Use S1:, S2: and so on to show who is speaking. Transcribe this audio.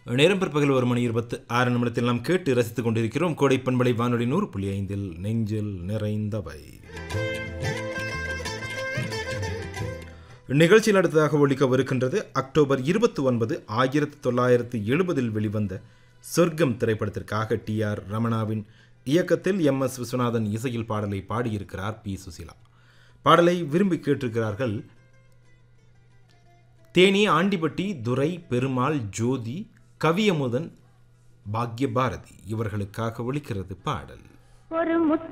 S1: நேரம் பிற்பகல் ஒரு மணி இருபத்து ஆறு நிமிடத்தில் நாம் கேட்டு ரசித்துக் கொண்டிருக்கிறோம் கோடை பண்பலை வானொலி நூறு புள்ளி ஐந்தில் நெஞ்சில் நிறைந்தவை நிகழ்ச்சியில் அடுத்ததாக ஒழிக்கவிருக்கின்றது அக்டோபர் இருபத்தி ஒன்பது ஆயிரத்தி தொள்ளாயிரத்தி எழுபதில் வெளிவந்த சொர்க்கம் திரைப்படத்திற்காக டி ஆர் ரமணாவின் இயக்கத்தில் எம் எஸ் விஸ்வநாதன் இசையில் பாடலை பாடியிருக்கிறார் பி சுசிலா பாடலை விரும்பி கேட்டிருக்கிறார்கள் தேனி ஆண்டிப்பட்டி துரை பெருமாள் ஜோதி கவியமுதன் பாக்யபாரதி இவர்களுக்காக ஒலிக்கிறது பாடல்
S2: ஒரு முத்து